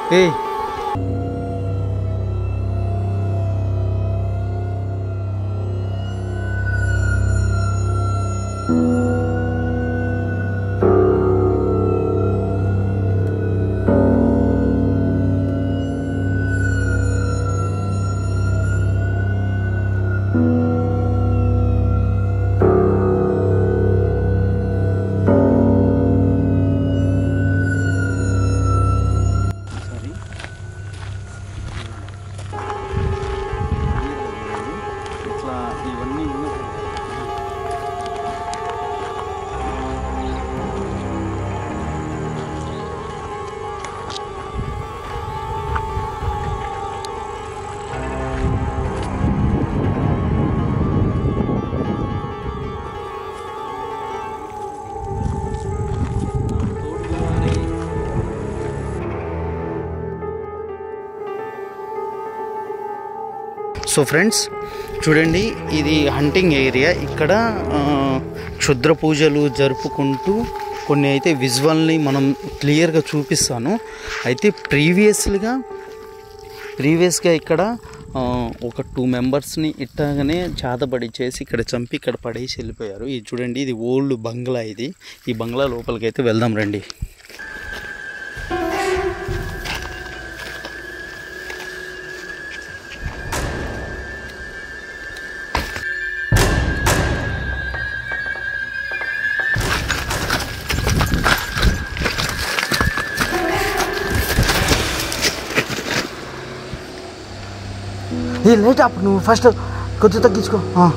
ఏయ్ సారీ ఇట్లా ఇవన్నీ ఉన్నాయి. సో ఫ్రెండ్స్ చూడండి ఇది హంటింగ్ ఏరియా ఇక్కడ ఆ, క్షుద్ర పూజలు జరుపుకుంటూ కొన్ని అయితే విజువల్ని మనం క్లియర్గా చూపిస్తాను అయితే ప్రీవియస్గా ప్రీవియస్గా ఇక్కడ ఆ, ఒక టూ మెంబర్స్ని ఇట్టగానే చేతబడి చేసి ఇక్కడ చంపి ఇక్కడ పడేసి వెళ్ళిపోయారు ఇది చూడండి ఇది ఓల్డ్ బంగ్లా ఇది ఈ బంగ్లా లోపలికి అయితే వెళ్దాం రండి ఏ లేట్ అప్పుడు నువ్వు ఫస్ట్ కొంచెం తగ్గించుకో ఆ.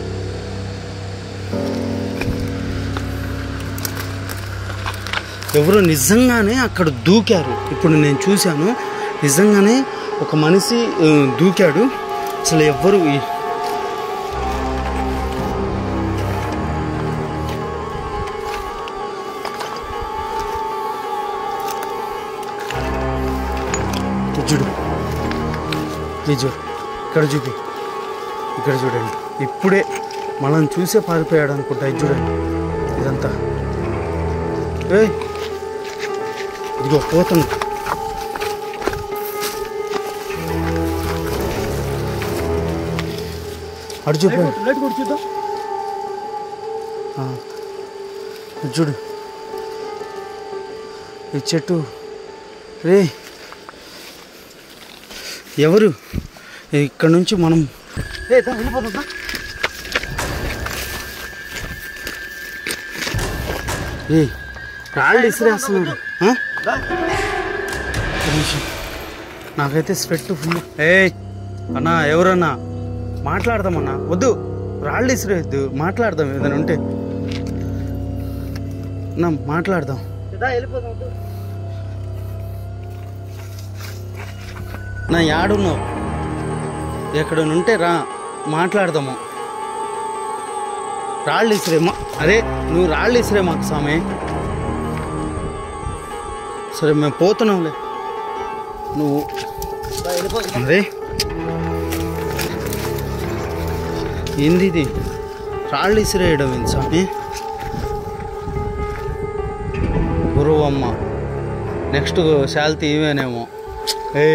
ఎవరో నిజంగానే అక్కడ దూకారు ఇప్పుడు నేను చూశాను నిజంగానే ఒక మనిషి ఆ, దూకాడు అసలు ఎవ్వరు ఈ- ఇది చూడు ఇది చూడు ఇక్కడ చూపి ఇక్కడ చూడండి ఇప్పుడే మనం చూసే పారిపోయాడు అనుకుంటా ఇది చూడండి ఇదంతా ఏయ్ ఇదిగో పోతుంది అడు చూపు లైట్ కొడు చూద్దాం ఆ. ఇది చూడు ఈ చెట్టు రే ఎవరు ఇక్కడ నుంచి మనం ఏ దా, వెళ్ళిపోదాం దా. ఏ రాళ్ళు ఇసిరేస్తున్నాడు ఆ? ఒక నిమిషం. నాకైతే స్వెట్ ఫుల్ ఏ అన్నా ఎవరన్నా మాట్లాడదామన్నా వద్దు రాళ్ళు ఇసిరేయద్దు మాట్లాడదాం ఏదైనా ఉంటే నా మాట్లాడదాం దా, వెళ్ళిపోదాం దా. నా యాడున్నావు ఎక్కడ ఉంటే రా మాట్లాడదాము రాళ్ళు ఇసిరే మా అరే నువ్వు రాళ్ళు ఇసిరే మాకు స్వామి సరే మేము పోతున్నాంలే నువ్వు దా, వెళ్ళిపోదాం అరే ఏంది ఇది రాళ్ళు ఇసిరేయడం ఏంది స్వామి గురువమ్మ నెక్స్ట్ శాల్తీ ఇవేనేమో